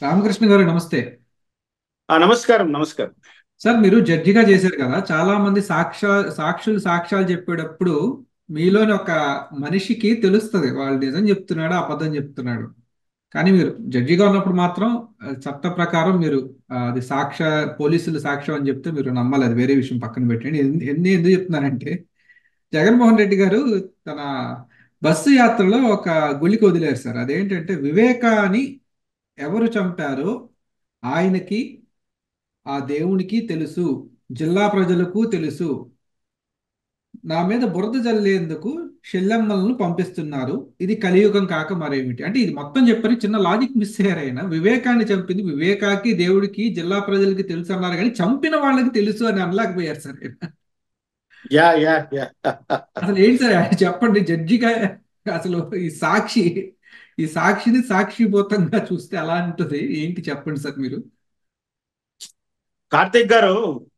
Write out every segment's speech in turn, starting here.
రామకృష్ణ గారు నమస్తే ఆ నమస్కారం నమస్కారం సార్ మీరు జడ్జిగా చేశారు కదా చాలా మంది సాక్ష్య సాక్షులు సాక్ష్యాలు చెప్పేటప్పుడు మీలోని ఒక మనిషికి తెలుస్తుంది వాళ్ళు నిజం చెప్తున్నాడు అబద్ధం చెప్తున్నాడు కానీ మీరు జడ్జిగా ఉన్నప్పుడు మాత్రం ఆ, చట్ట ప్రకారం మీరు ఆ, అది సాక్ష్య పోలీసులు సాక్ష్యం అని చెప్తే మీరు నమ్మాలి అది వేరే విషయం పక్కన పెట్టండి ఎన్ని ఎన్ని ఎందుకు చెప్తున్నారంటే జగన్మోహన్ రెడ్డి గారు తన బస్సు యాత్రలో ఒక గుళిక వదిలేరు సార్ అదేంటంటే వివేకాన్ని ఎవరు చంపారో ఆయనకి ఆ దేవునికి తెలుసు జిల్లా ప్రజలకు తెలుసు నా మీద బురద జల్లేందుకు షెల్లమ్మలను పంపిస్తున్నారు ఇది కలియుగం కాక మరేమిటి అంటే ఇది మొత్తం చెప్పని చిన్న లాజిక్ మిస్ అయ్యారు ఆయన వివేకాన్ని చంపింది వివేకాకి దేవుడికి జిల్లా ప్రజలకి తెలుసు అన్నారు కానీ చంపిన వాళ్ళకి తెలుసు అని అనలేకపోయారు సార్ ఆయన. యా యా యా అసలు ఏంటి సార్ ఆయన చెప్పండి జడ్జిగా అసలు ఈ సాక్షి ఈ సాక్షిని సాక్షిభూతంగా చూస్తే ఎలా ఉంటుంది ఏంటి చెప్పండి సార్ మీరు కార్తీక్ గారు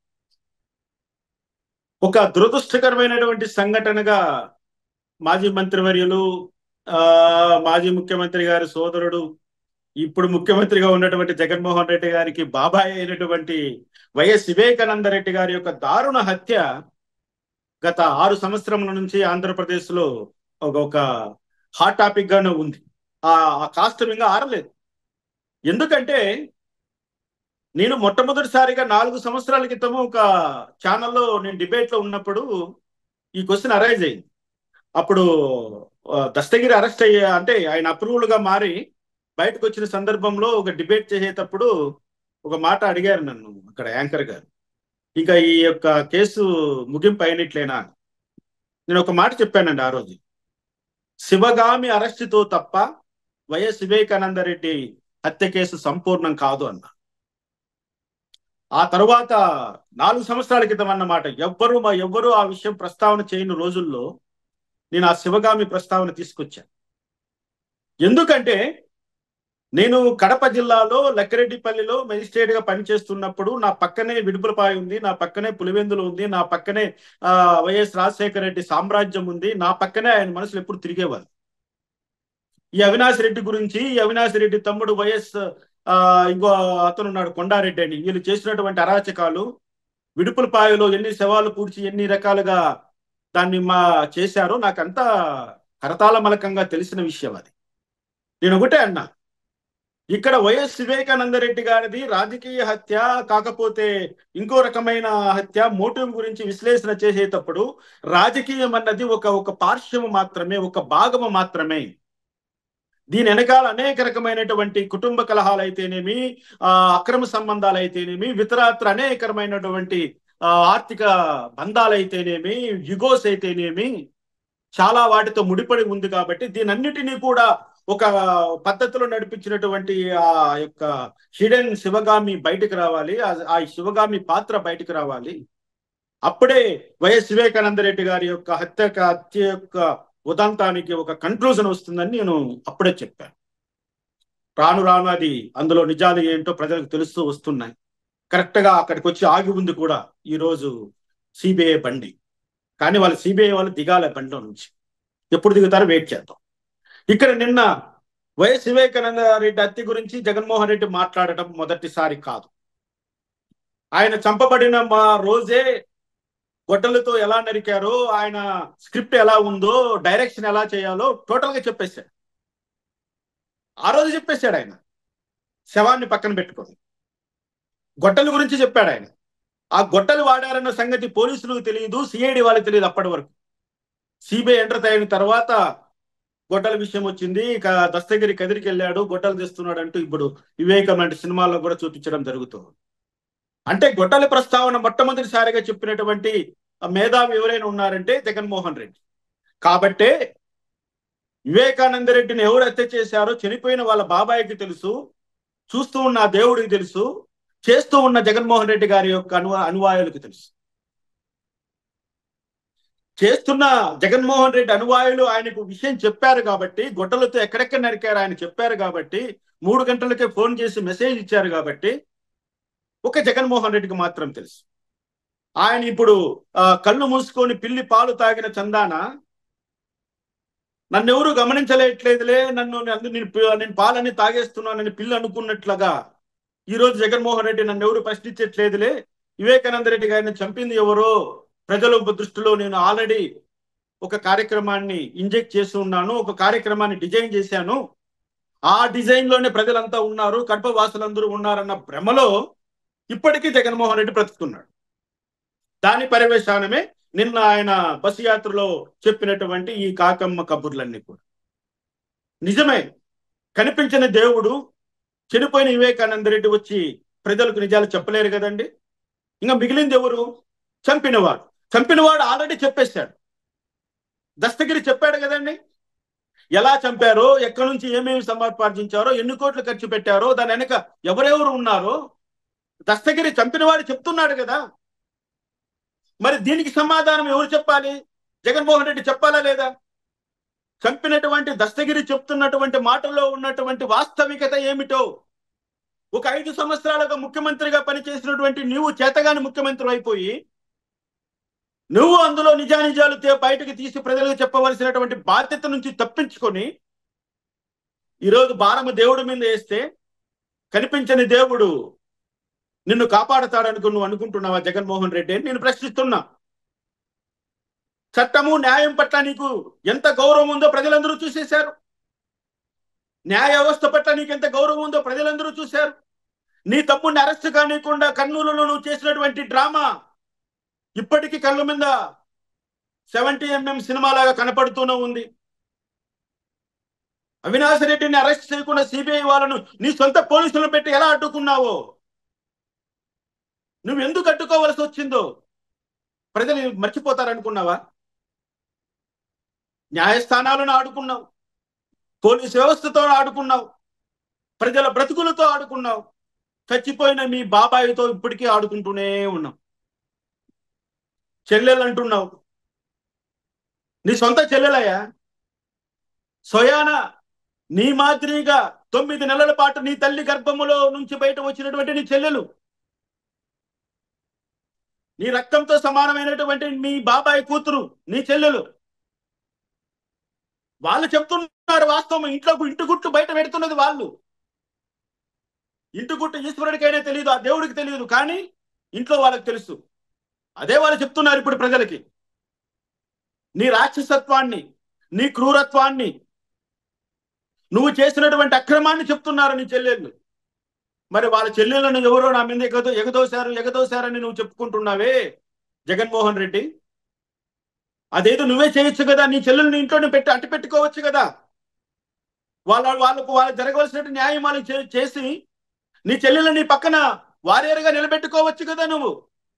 ఒక దురదృష్టకరమైనటువంటి సంఘటనగా మాజీ మంత్రివర్యులు ఆ మాజీ ముఖ్యమంత్రి గారి సోదరుడు ఇప్పుడు ముఖ్యమంత్రిగా ఉన్నటువంటి జగన్మోహన్ రెడ్డి గారికి బాబాయ్ అయినటువంటి వైఎస్ వివేకానంద రెడ్డి గారి యొక్క దారుణ హత్య గత ఆరు సంవత్సరముల నుంచి ఆంధ్రప్రదేశ్ లో ఒక ఒక హాట్ టాపిక్ గానే ఉంది ఆ ఆ కాస్తం ఇంకా ఆరలేదు ఎందుకంటే నేను మొట్టమొదటిసారిగా నాలుగు సంవత్సరాల క్రితము ఒక ఛానల్లో నేను డిబేట్ లో ఉన్నప్పుడు ఈ క్వశ్చన్ అరైజ్ అయింది అప్పుడు ఆ, దస్తగిరి అరెస్ట్ అయ్యే అంటే ఆయన అప్రూవల్ గా మారి బయటకు వచ్చిన సందర్భంలో ఒక డిబేట్ చేసేటప్పుడు ఒక మాట అడిగారు నన్ను అక్కడ యాంకర్ గారు ఇంకా ఈ యొక్క కేసు ముగింపు అయినట్లేనా అని. నేను ఒక మాట చెప్పానండి ఆ రోజు శివగామి అరెస్టుతో తప్ప వైఎస్ వివేకానంద రెడ్డి హత్య కేసు సంపూర్ణం కాదు అన్న ఆ తరువాత నాలుగు సంవత్సరాల క్రితం అన్నమాట ఎవ్వరు మా ఎవ్వరూ ఆ విషయం ప్రస్తావన చేయని రోజుల్లో నేను ఆ శివగామి ప్రస్తావన తీసుకొచ్చాను ఎందుకంటే నేను కడప జిల్లాలో లక్కిరెడ్డిపల్లిలో మెజిస్ట్రేట్ గా పనిచేస్తున్నప్పుడు నా పక్కనే విడుపులపాయ ఉంది నా పక్కనే పులివెందులు ఉంది నా పక్కనే ఆ, వైఎస్ రాజశేఖర రెడ్డి సామ్రాజ్యం ఉంది నా పక్కనే ఆయన మనసులు ఎప్పుడు తిరిగేవారు ఈ అవినాష్ రెడ్డి గురించి ఈ అవినాష్ రెడ్డి తమ్ముడు వైఎస్ ఆ ఇంకో అతను ఉన్నాడు కొండారెడ్డి అని వీళ్ళు చేసినటువంటి అరాచకాలు విడుపులపాయలో ఎన్ని శవాలు పూడ్చి ఎన్ని రకాలుగా దాన్ని మా చేశారో నాకంతా కరతాళ మలకంగా తెలిసిన విషయం అది నేను ఒకటే అన్నా ఇక్కడ వైఎస్ వివేకానంద రెడ్డి గారిది రాజకీయ హత్య కాకపోతే ఇంకో రకమైన హత్య మోటివ్ గురించి విశ్లేషణ చేసేటప్పుడు రాజకీయం అన్నది ఒక ఒక పార్శ్వము మాత్రమే ఒక భాగము మాత్రమే దీని వెనకాల అనేక రకమైనటువంటి కుటుంబ కలహాలు అయితేనేమి ఆ అక్రమ సంబంధాలు అయితేనేమి ఇతరత్ర అనేకరమైనటువంటి ఆ, ఆర్థిక బంధాలు అయితేనేమి యుగోస్ అయితేనేమి చాలా వాటితో ముడిపడి ఉంది కాబట్టి దీనన్నిటినీ కూడా ఒక పద్ధతిలో నడిపించినటువంటి ఆ యొక్క హిడెన్ శివగామి బయటకు రావాలి ఆ- ఆ శివగామి పాత్ర బయటకు రావాలి అప్పుడే వైఎస్ వివేకానంద రెడ్డి గారి యొక్క హత్య హత్య యొక్క ఉదంతానికి ఒక కంక్లూజన్ వస్తుందని నేను అప్పుడే చెప్పాను రాను రాను అది అందులో నిజాలు ఏంటో ప్రజలకు తెలుస్తూ వస్తున్నాయి కరెక్ట్ గా అక్కడికి వచ్చి ఆగి ఉంది కూడా ఈ రోజు సిబిఐ బండి కానీ వాళ్ళు సిబిఐ వాళ్ళు దిగాలి బండిలో నుంచి ఎప్పుడు దిగుతారో వెయిట్ చేద్దాం ఇక్కడ నిన్న వైఎస్ వివేకానంద రెడ్డి హత్య గురించి జగన్మోహన్ రెడ్డి మాట్లాడటం మొదటిసారి కాదు ఆయన చంపబడిన మా రోజే గొడ్డలతో ఎలా నరికారో ఆయన స్క్రిప్ట్ ఎలా ఉందో డైరెక్షన్ ఎలా చేయాలో టోటల్ గా చెప్పేశాడు ఆ రోజు చెప్పేశాడు ఆయన శవాన్ని పక్కన పెట్టుకొని గొడ్డల గురించి చెప్పాడు ఆయన ఆ గొడ్డలు వాడారన్న సంగతి పోలీసులకు తెలియదు సిఐడి వాళ్ళకి తెలియదు అప్పటి వరకు సిబిఐ ఎంటర్ అయిన తర్వాత గొడ్డల విషయం వచ్చింది ఇక దస్తగిరి కదిరికి వెళ్ళాడు గొడ్డలు తెస్తున్నాడు అంటూ ఇప్పుడు వివేకం లాంటి సినిమాల్లో కూడా చూపించడం జరుగుతుంది అంటే గొడ్డల ప్రస్తావన మొట్టమొదటిసారిగా చెప్పినటువంటి ఆ మేధావి ఎవరైనా ఉన్నారంటే జగన్మోహన్ రెడ్డి కాబట్టే వివేకానంద రెడ్డిని ఎవరు హత్య చేశారో చనిపోయిన వాళ్ళ బాబాయికి తెలుసు చూస్తూ ఉన్న ఆ దేవుడికి తెలుసు చేస్తూ ఉన్న జగన్మోహన్ రెడ్డి గారి యొక్క అను అనువాయులకు తెలుసు చేస్తున్న జగన్మోహన్ రెడ్డి అనువాయులు ఆయనకు విషయం చెప్పారు కాబట్టి గొడ్డలతో ఎక్కడెక్కడ నరికారు ఆయన చెప్పారు కాబట్టి మూడు గంటలకే ఫోన్ చేసి మెసేజ్ ఇచ్చారు కాబట్టి ఒక జగన్మోహన్ రెడ్డికి మాత్రం తెలుసు ఆయన ఇప్పుడు ఆ, కళ్ళు మూసుకొని పిల్లి పాలు తాగిన చందాన నన్ను ఎవరు గమనించలేట్లేదులే నన్ను నన్ను నేను పి- నేను పాలని తాగేస్తున్నానని పిల్ల అనుకున్నట్లుగా ఈ రోజు జగన్మోహన్ రెడ్డి నన్ను ఎవరు ప్రశ్నించట్లేదులే వివేకానంద రెడ్డి గారిని చంపింది ఎవరో ప్రజల దృష్టిలో నేను ఆల్రెడీ ఒక కార్యక్రమాన్ని ఇంజెక్ట్ చేసి ఉన్నాను ఒక కార్యక్రమాన్ని డిజైన్ చేశాను ఆ డిజైన్ లోనే ప్రజలంతా ఉన్నారు కడప వాసులందరూ ఉన్నారన్న భ్రమలో ఇప్పటికీ జగన్మోహన్ రెడ్డి బ్రతుకుతున్నాడు దాని పర్యవేశానమే నిన్న ఆయన బస్సు యాత్రలో చెప్పినటువంటి ఈ కాకమ్మ కబుర్లన్నీ కూడా నిజమే కనిపించిన దేవుడు చనిపోయిన వివేకానంద రెడ్డి వచ్చి ప్రజలకు నిజాలు చెప్పలేరు కదండి ఇంకా మిగిలింది ఎవరు చంపినవాడు చంపినవాడు ఆల్రెడీ చెప్పేశాడు దస్తగిరి చెప్పాడు కదండి ఎలా చంపారో ఎక్కడి నుంచి ఏమేమి సమర్పార్జించారో ఎన్ని కోట్లు ఖర్చు పెట్టారో దాని వెనక ఎవరెవరు ఉన్నారో దస్తగిరి చంపినవాడు చెప్తున్నాడు కదా మరి దీనికి సమాధానం ఎవరు చెప్పాలి జగన్మోహన్ రెడ్డి చెప్పాలా లేదా చంపినటువంటి దస్తగిరి చెప్తున్నటువంటి మాటల్లో ఉన్నటువంటి వాస్తవికత ఏమిటో ఒక ఐదు సంవత్సరాలుగా ముఖ్యమంత్రిగా పనిచేసినటువంటి నువ్వు చేతగాని ముఖ్యమంత్రి అయిపోయి నువ్వు అందులో నిజానిజాలు తే- బయటకు తీసి ప్రజలకు చెప్పవలసినటువంటి బాధ్యత నుంచి తప్పించుకొని ఈరోజు భారము దేవుడి మీద వేస్తే కనిపించని దేవుడు నిన్ను కాపాడతాడనుకు నువ్వు అనుకుంటున్నావా జగన్మోహన్ రెడ్డి అని నేను ప్రశ్నిస్తున్నా చట్టము న్యాయం పట్ల నీకు ఎంత గౌరవం ఉందో ప్రజలందరూ చూసేశారు న్యాయ వ్యవస్థ పట్ల నీకు ఎంత గౌరవం ఉందో ప్రజలందరూ చూశారు నీ తమ్ముడిని అరెస్ట్ కానికుండా కర్నూలులో నువ్వు చేసినటువంటి డ్రామా ఇప్పటికీ కళ్ళ మీద సెవెంటీ ఎంఎం సినిమా లాగా కనపడుతూనే ఉంది అవినాష్ రెడ్డిని అరెస్ట్ చేయకుండా సిబిఐ వాళ్ళను నీ సొంత పోలీసులను పెట్టి ఎలా అడ్డుకున్నావో నువ్వు ఎందుకు అడ్డుకోవలసి వచ్చిందో ప్రజలు మర్చిపోతారనుకున్నావా న్యాయస్థానాలను ఆడుకున్నావు పోలీస్ వ్యవస్థతో ఆడుకున్నావు ప్రజల బ్రతుకులతో ఆడుకున్నావు చచ్చిపోయిన మీ బాబాయితో ఇప్పటికీ ఆడుకుంటూనే ఉన్నావు చెల్లెలు అంటున్నావు నీ సొంత చెల్లెలయ్యా స్వయాన నీ మాదిరిగా తొమ్మిది నెలల పాటు నీ తల్లి గర్భములో నుంచి బయట వచ్చినటువంటి నీ చెల్లెలు నీ రక్తంతో సమానమైనటువంటి మీ బాబాయ్ కూతురు నీ చెల్లెలు వాళ్ళు చెప్తున్నారు వాస్తవం ఇంట్లో ఇంటి గుట్టు బయట పెడుతున్నది వాళ్ళు ఇంటి గుట్టు ఈశ్వరుడికైనా తెలియదు ఆ దేవుడికి తెలియదు కానీ ఇంట్లో వాళ్ళకి తెలుసు అదే వాళ్ళు చెప్తున్నారు ఇప్పుడు ప్రజలకి నీ రాక్షసత్వాన్ని నీ క్రూరత్వాన్ని నువ్వు చేసినటువంటి అక్రమాన్ని చెప్తున్నారు నీ చెల్లెళ్ళు మరి వాళ్ళ చెల్లెళ్ళను ఎవరో నా మీద ఎగదో ఎగదోశారు ఎగదోశారని నువ్వు చెప్పుకుంటున్నావే జగన్మోహన్ రెడ్డి అదేదో నువ్వే చేయొచ్చు కదా నీ చెల్లెల్ని ఇంట్లోనే పెట్టి అట్టి పెట్టుకోవచ్చు కదా వాళ్ళ వాళ్ళకు వాళ్ళకి జరగవలసిన న్యాయం వాళ్ళకి చే- చేసి నీ చెల్లెల్ని నీ పక్కన వారియర్గా నిలబెట్టుకోవచ్చు కదా నువ్వు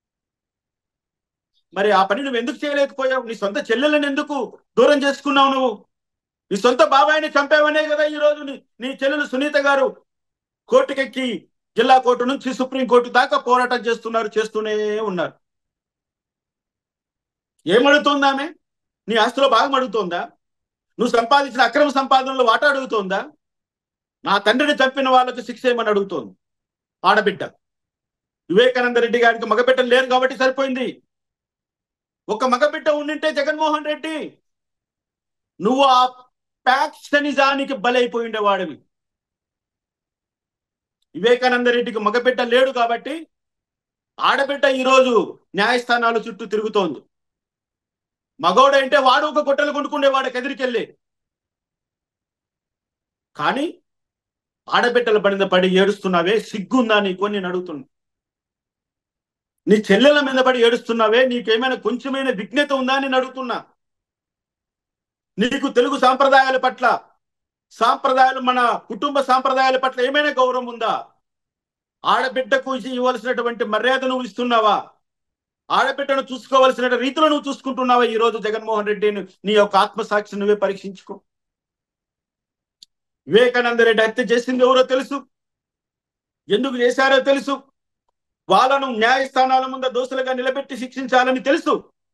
మరి ఆ పని నువ్వు ఎందుకు చేయలేకపోయావు నీ సొంత చెల్లెలను ఎందుకు దూరం చేసుకున్నావు నువ్వు నీ సొంత బాబాయిని చంపావనే కదా ఈ రోజు నీ నీ చెల్లెలు సునీత గారు కోర్టుకెక్కి జిల్లా కోర్టు నుంచి సుప్రీం కోర్టు దాకా పోరాటం చేస్తున్నారు చేస్తూనే ఉన్నారు ఏమడుగుతోంది ఆమె నీ ఆస్తిలో భాగం అడుగుతోందా నువ్వు సంపాదించిన అక్రమ సంపాదనలో వాటా అడుగుతోందా నా తండ్రిని చంపిన వాళ్ళకు శిక్ష ఏమని అడుగుతోంది ఆడబిడ్డ వివేకానంద రెడ్డి గారికి మగబిడ్డలు లేరు కాబట్టి సరిపోయింది ఒక మగబిడ్డ ఉండింటే జగన్మోహన్ రెడ్డి నువ్వు ఆ ప్యాక్షనిజానికి బలైపోయిండేవాడివి వివేకానంద రెడ్డికి మగబిడ్డ లేడు కాబట్టి ఆడబిడ్డ ఈరోజు న్యాయస్థానాల చుట్టూ తిరుగుతోంది మగోడంటే వాడు ఒక గుట్టలు కొనుక్కునేవాడు ఎదిరికెళ్ళి కానీ ఆడబిడ్డల పడిన పడి ఏడుస్తున్నావే సిగ్గుందా నీకు అని నేను అడుగుతున్నా నీ చెల్లెల మీద పడి ఏడుస్తున్నావే నీకేమైనా కొంచెమైనా విఘ్నత ఉందా అని నేను అడుగుతున్నా నీకు తెలుగు సాంప్రదాయాల పట్ల సాంప్రదాయాలు మన కుటుంబ సాంప్రదాయాల పట్ల ఏమైనా గౌరవం ఉందా ఆడబిడ్డకు ఇవ్వవలసినటువంటి మర్యాద నువ్వు ఇస్తున్నావా ఆడబిడ్డను చూసుకోవలసిన రీతిలో నువ్వు చూసుకుంటున్నావా ఈ రోజు జగన్మోహన్ రెడ్డిని నీ యొక్క ఆత్మసాక్షి నువ్వే పరీక్షించుకో వివేకానంద రెడ్డి హత్య చేసింది ఎవరో తెలుసు ఎందుకు చేశారో తెలుసు వాళ్ళను న్యాయస్థానాల ముందు దోషులుగా నిలబెట్టి శిక్షించాలని తెలుసు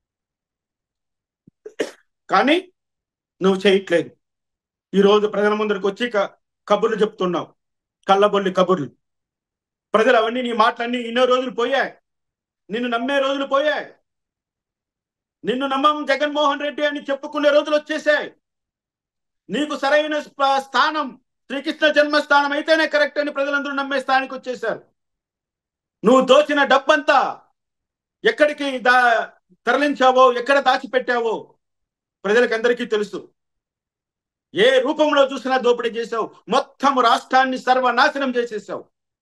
కానీ నువ్వు చేయట్లేదు ఈ రోజు ప్రజల ముందరికి వచ్చి క- కబుర్లు చెప్తున్నావు కళ్ళబొల్లి కబుర్లు ప్రజలు అవన్నీ నీ మాటలన్నీ ఎన్నో రోజులు పోయాయి నిన్ను నమ్మే రోజులు పోయాయి నిన్ను నమ్మం జగన్మోహన్ రెడ్డి అని చెప్పుకునే రోజులు వచ్చేసాయి నీకు సరైన స్ప- స్థానం శ్రీకృష్ణ జన్మస్థానం అయితేనే కరెక్ట్ అని ప్రజలందరూ నమ్మే స్థానికి వచ్చేశారు నువ్వు దోచిన డబ్బంతా ఎక్కడికి దా తరలించావో ఎక్కడ దాచిపెట్టావో ప్రజలకు అందరికీ తెలుసు ఏ రూపంలో చూసినా దోపిడీ చేశావు మొత్తం రాష్ట్రాన్ని సర్వనాశనం చేసేసావు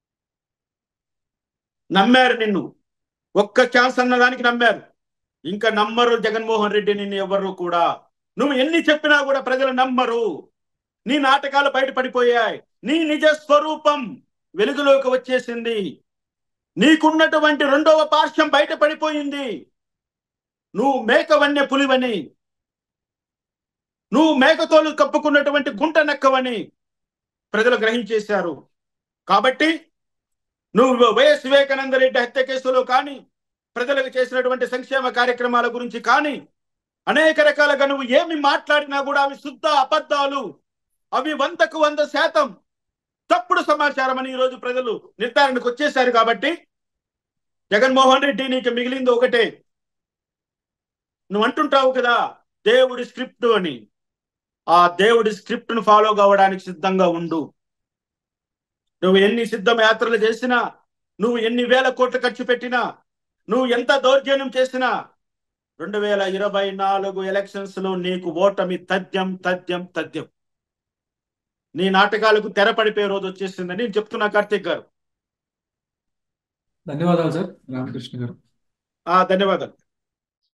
నమ్మారు నిన్ను ఒక్క ఛాన్స్ అన్న దానికి నమ్మారు ఇంకా నమ్మరు జగన్మోహన్ రెడ్డి నిన్ను ఎవరు కూడా నువ్వు ఎన్ని చెప్పినా కూడా ప్రజలు నమ్మరు నీ నాటకాలు బయటపడిపోయాయి నీ నిజ స్వరూపం వెలుగులోకి వచ్చేసింది నీకున్నటువంటి రెండవ పార్శ్వం బయటపడిపోయింది నువ్వు మేక వన్య పులివని నువ్వు మేకతోలు కప్పుకున్నటువంటి గుంట నక్కవని ప్రజలు గ్రహించేశారు కాబట్టి నువ్వు వైఎస్ వివేకానంద రెడ్డి హత్య కేసులో కానీ ప్రజలకు చేసినటువంటి సంక్షేమ కార్యక్రమాల గురించి కానీ అనేక రకాలుగా నువ్వు ఏమి మాట్లాడినా కూడా అవి శుద్ధ అబద్ధాలు అవి వందకు వంద శాతం తప్పుడు సమాచారం అని ఈరోజు ప్రజలు నిర్ధారణకు వచ్చేశారు కాబట్టి జగన్మోహన్ రెడ్డి నీకు మిగిలింది ఒకటే నువ్వు అంటుంటావు కదా దేవుడి స్క్రిప్ట్ అని ఆ దేవుడి స్క్రిప్ట్ ను ఫాలో కావడానికి సిద్ధంగా ఉండు నువ్వు ఎన్ని సిద్ధం యాత్రలు చేసినా నువ్వు ఎన్ని వేల కోట్లు ఖర్చు పెట్టినా నువ్వు ఎంత దౌర్జన్యం చేసినా రెండు వేల ఇరవై నాలుగు ఎలక్షన్స్ లో నీకు ఓటమి తథ్యం తథ్యం తథ్యం నీ నాటకాలకు తెరపడిపోయే రోజు వచ్చేసిందని నేను చెప్తున్నా కార్తీక్ గారు ధన్యవాదాలు సార్ రామకృష్ణ గారు ఆ ధన్యవాదాలు